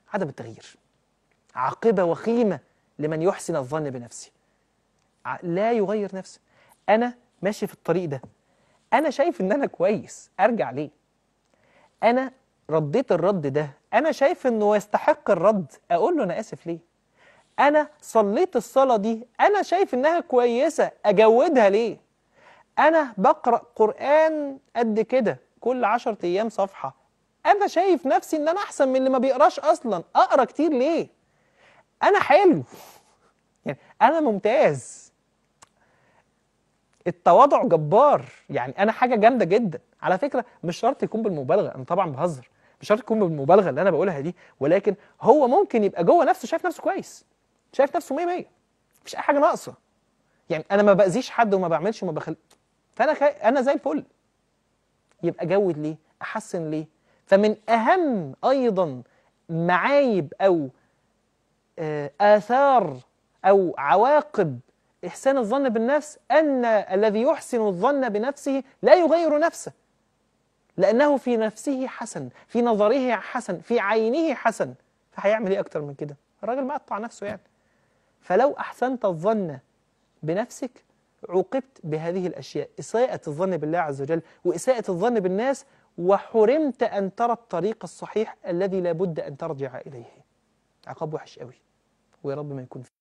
عدم التغيير عاقبة وخيمة لمن يحسن الظن بنفسه ع- لا يغير نفسه أنا ماشي في الطريق ده أنا شايف إن أنا كويس أرجع ليه أنا رديت الرد ده أنا شايف إنه يستحق الرد أقول له أنا آسف ليه أنا صليت الصلاة دي أنا شايف إنها كويسة أجودها ليه أنا بقرأ قرآن قد كده كل عشرة أيام صفحة أنا شايف نفسي إن أنا أحسن من اللي ما بيقراش أصلا أقرأ كتير ليه أنا حلو يعني أنا ممتاز التواضع جبار يعني أنا حاجة جامدة جدا على فكرة مش شرط يكون بالمبالغة أنا طبعا بهزر مش شرط يكون بالمبالغة اللي أنا بقولها دي ولكن هو ممكن يبقى جوه نفسه شايف نفسه كويس شايف نفسه 100 100 مفيش أي حاجة ناقصة يعني أنا ما بأذيش حد وما بعملش وما بخل فأنا خي... أنا زي الفل يبقى جود ليه أحسن ليه فمن أهم أيضا معايب أو آه، آثار أو عواقب إحسان الظن بالنفس أن الذي يحسن الظن بنفسه لا يغير نفسه لأنه في نفسه حسن في نظره حسن في عينه حسن فهيعمل إيه أكتر من كده الراجل مقطع نفسه يعني فلو أحسنت الظن بنفسك عوقبت بهذه الأشياء إساءة الظن بالله عز وجل وإساءة الظن بالناس وحرمت أن ترى الطريق الصحيح الذي لا بد أن ترجع إليه عقاب وحش قوي ويا رب ما يكون